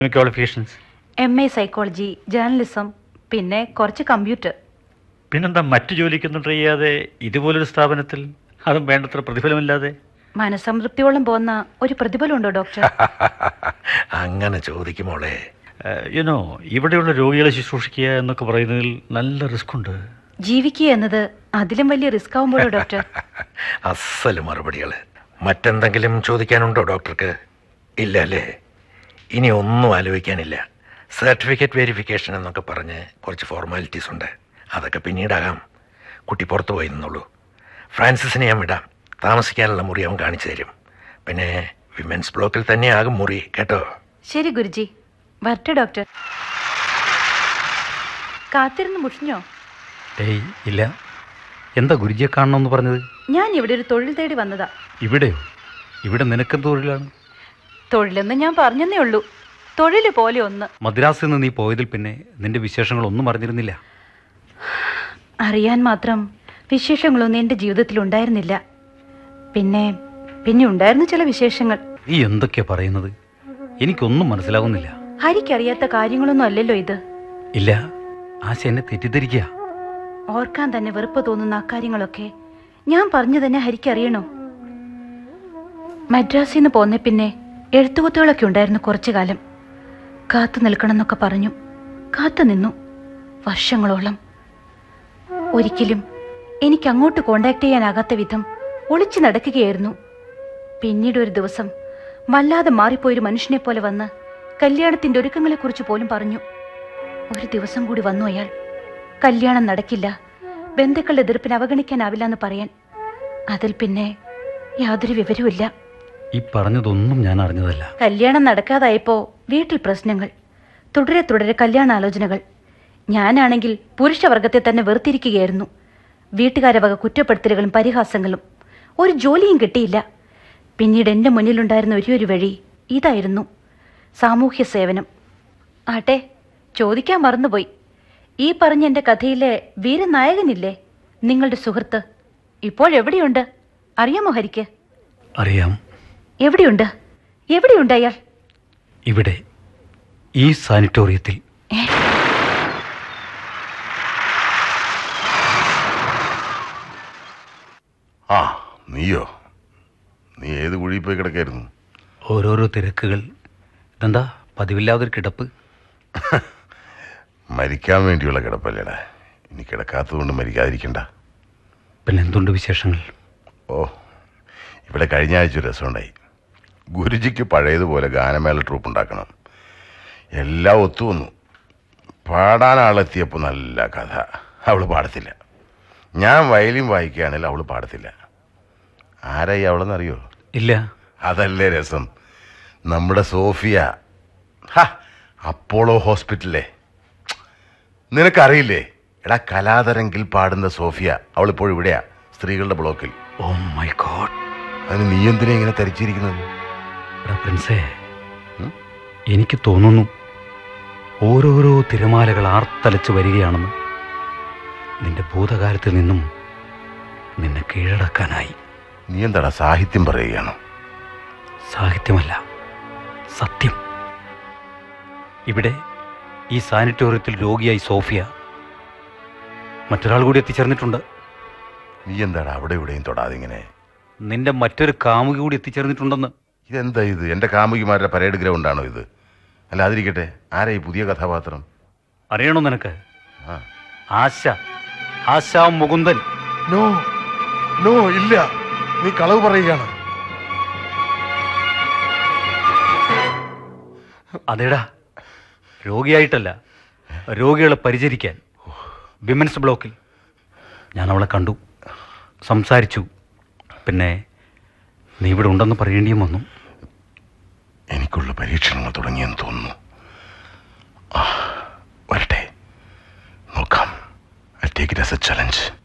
Qualifications M A psychology journalism പിന്നെ കുറച്ച് computer പിന്നെന്താ മറ്റു ജോലിക്കൊന്നും ട്രൈ ചെയ്യാതെ ഇതുപോലൊരു സ്ഥാപനത്തിൽ അതും വേണ്ടത്ര പ്രതിഫലമില്ലാതെ മനസംതൃപ്തിയോളം പോകുന്ന ഒരു പ്രതിഫലമുണ്ടോ ഡോക്ടർ അങ്ങനെ ചോദിക്കുമോളെ യുനോ ഇവിടെയുള്ള രോഗികളെ ശുശ്രൂഷിക്കുക എന്നൊക്കെ പറയുന്നതിൽ നല്ല റിസ്ക് ഉണ്ട് ജീവിക്കുക എന്നത് അതിലും വലിയ റിസ്ക് ആവുമ്പോഴോ ഡോക്ടർ അസല് മറുപടികൾ മറ്റെന്തെങ്കിലും ചോദിക്കാനുണ്ടോ ഡോക്ടർക്ക് ഇല്ല അല്ലേ ഇനി ഒന്നും ആലോചിക്കാനില്ല സർട്ടിഫിക്കറ്റ് വെരിഫിക്കേഷൻ എന്നൊക്കെ പറഞ്ഞ് കുറച്ച് ഫോർമാലിറ്റീസ് ഉണ്ട് അതൊക്കെ പിന്നീടാകാം കുട്ടി പുറത്തു പോയി നിന്നുള്ളൂ ഫ്രാൻസിസിനെ ഞാൻ വിടാം താമസിക്കാനുള്ള മുറി അവൻ കാണിച്ചു തരും പിന്നെ വിമൻസ് ബ്ലോക്കിൽ തന്നെയാകും മുറി കേട്ടോ ശരി ഗുരുജി വരട്ടെ ഡോക്ടർ കാത്തിരുന്ന് മുഷിഞ്ഞോ ഏയ് ഇല്ല എന്താ ഗുരുജിയെ കാണണമെന്ന് പറഞ്ഞത് ഞാൻ ഇവിടെ ഒരു തൊഴിൽ തേടി വന്നതാ ഇവിടെയോ ഇവിടെ നിനക്കെന്ത് തൊഴിലാണ് തൊഴിലെന്ന് ഞാൻ പറഞ്ഞെന്നേ ഉള്ളൂ തൊഴിൽ പോലെ ഒന്ന് മദ്രാസിൽ നിന്ന് നീ പോയതിൽ പിന്നെ നിന്റെ വിശേഷങ്ങളൊന്നും അറിഞ്ഞിരുന്നില്ല അറിയാൻ മാത്രം വിശേഷങ്ങളൊന്നും എൻ്റെ ജീവിതത്തിൽ ഉണ്ടായിരുന്നില്ല പിന്നെ പിന്നെ ഉണ്ടായിരുന്നു ചില വിശേഷങ്ങൾ നീ എന്തൊക്കെയാ പറയുന്നത് എനിക്കൊന്നും മനസ്സിലാവുന്നില്ല ഹരിക്കറിയാത്ത കാര്യങ്ങളൊന്നും അല്ലല്ലോ ഇത് ഇല്ല ആശ എന്നെ തെറ്റിദ്ധരിക്കുക ഓർക്കാൻ തന്നെ വെറുപ്പ് തോന്നുന്ന അക്കാര്യങ്ങളൊക്കെ ഞാൻ പറഞ്ഞു തന്നെ ഹരിക്കറിയണോ മദ്രാസിൽ നിന്ന് പോന്നെ പിന്നെ എഴുത്തുകുത്തുകളൊക്കെ ഉണ്ടായിരുന്നു കുറച്ചു കാലം കാത്തു നിൽക്കണമെന്നൊക്കെ പറഞ്ഞു കാത്തു നിന്നു വർഷങ്ങളോളം ഒരിക്കലും എനിക്ക് അങ്ങോട്ട് കോണ്ടാക്ട് ചെയ്യാനാകാത്ത വിധം ഒളിച്ചു നടക്കുകയായിരുന്നു പിന്നീട് ഒരു ദിവസം വല്ലാതെ മാറിപ്പോയൊരു മനുഷ്യനെ പോലെ വന്ന് കല്യാണത്തിന്റെ ഒരുക്കങ്ങളെക്കുറിച്ച് പോലും പറഞ്ഞു ഒരു ദിവസം കൂടി വന്നു അയാൾ കല്യാണം നടക്കില്ല ബന്ധുക്കളുടെ എതിർപ്പിന് അവഗണിക്കാനാവില്ല എന്ന് പറയാൻ അതിൽ പിന്നെ യാതൊരു വിവരവുമില്ല ഈ പറഞ്ഞതൊന്നും ഞാൻ അറിഞ്ഞതല്ല കല്യാണം നടക്കാതായപ്പോ വീട്ടിൽ പ്രശ്നങ്ങൾ തുടരെ തുടരെ കല്യാണാലോചനകൾ ഞാനാണെങ്കിൽ പുരുഷവർഗത്തെ തന്നെ വെറുത്തിരിക്കുകയായിരുന്നു വീട്ടുകാരെ വക കുറ്റപ്പെടുത്തലുകളും പരിഹാസങ്ങളും ഒരു ജോലിയും കിട്ടിയില്ല പിന്നീട് എൻ്റെ മുന്നിലുണ്ടായിരുന്ന ഒരേ ഒരു വഴി ഇതായിരുന്നു സാമൂഹ്യ സേവനം ആട്ടെ ചോദിക്കാൻ മറന്നുപോയി ഈ പറഞ്ഞ എൻ്റെ കഥയിലെ വീരനായകനില്ലേ നിങ്ങളുടെ സുഹൃത്ത് ഇപ്പോഴെവിടെയുണ്ട് അറിയാമോ ഹരിക്ക് അറിയാം എവിടെയുണ്ട് എവിടെയുണ്ട് അയാൾ ഇവിടെ ഈ സാനിറ്റോറിയത്തിൽ ഏ? ആ നീയോ നീ ഏത് കുഴിയിൽ പോയി കിടക്കായിരുന്നു ഓരോരോ തിരക്കുകൾ ഇതെന്താ പതിവില്ലാതൊരു കിടപ്പ് മരിക്കാൻ വേണ്ടിയുള്ള കിടപ്പല്ലേടാ ഇനി കിടക്കാത്തതുകൊണ്ട് മരിക്കാതിരിക്കണ്ട പിന്നെ എന്തുണ്ട് വിശേഷങ്ങൾ ഓ ഇവിടെ കഴിഞ്ഞ ആഴ്ച ഒരു രസമുണ്ടായി ഗുരുജിക്ക് പഴയതുപോലെ ഗാനമേള ട്രൂപ്പ് ഉണ്ടാക്കണം എല്ലാം ഒത്തുവന്നു പാടാൻ ആളെത്തിയപ്പോൾ നല്ല കഥ അവൾ പാടത്തില്ല ഞാൻ വയലിൻ വായിക്കുകയാണെങ്കിൽ അവൾ പാടത്തില്ല ആരായി അവളെന്നറിയോ ഇല്ല അതല്ലേ രസം നമ്മുടെ സോഫിയ ഹ, അപ്പോളോ ഹോസ്പിറ്റലിലെ നിനക്കറിയില്ലേ എടാ കലാതരങ്കിൽ പാടുന്ന സോഫിയ അവൾ ഇപ്പോൾ ഇവിടെയാ സ്ത്രീകളുടെ ബ്ലോക്കിൽ ഓ മൈ ഗോഡ് അതിന് നീ എന്തിനാ ഇങ്ങനെ തരിച്ചിരിക്കുന്നത് പ്രിൻസേ എനിക്ക് തോന്നുന്നു ഓരോരോ തിരമാലകൾ ആർത്തലച്ച് വരികയാണെന്ന് നിന്റെ ഭൂതകാലത്തിൽ നിന്നും നിന്നെ കീഴടക്കാനായി നീ എന്താടാ സാഹിത്യം പറയുകയാണോ സാഹിത്യമല്ല സത്യം ഇവിടെ ഈ സാനിറ്റോറിയത്തിൽ രോഗിയായി സോഫിയ മറ്റൊരാൾ കൂടി എത്തിച്ചേർന്നിട്ടുണ്ട് നീ എന്താടാ അവിടെ ഇവിടെയും തൊടാതെ ഇങ്ങനെ നിന്റെ മറ്റൊരു കാമുകി കൂടി എത്തിച്ചേർന്നിട്ടുണ്ടെന്ന് ഇതെന്താ ഇത് എൻ്റെ കാമുകിമാരുടെ പരേഡ് ഗ്രൗണ്ടാണോ ഇത് അല്ല അതിരിക്കട്ടെ ആരാ ഈ പുതിയ കഥാപാത്രം അറിയണോ നിനക്ക് ആ ആശ ആശ മുകുന്ദൻ നോ നോ ഇല്ല നീ കളവ് പറയുകയാണ് അതേടാ രോഗിയായിട്ടല്ല രോഗികളെ പരിചരിക്കാൻ വിമൻസ് ബ്ലോക്കിൽ ഞാൻ അവളെ കണ്ടു സംസാരിച്ചു പിന്നെ നീ ഇവിടെ ഉണ്ടെന്ന് പറയേണ്ടിയും വന്നു എനിക്കുള്ള പരീക്ഷണങ്ങൾ തുടങ്ങിയെന്ന് തോന്നുന്നു ആ, വരട്ടെ നോക്കാം I take it as a challenge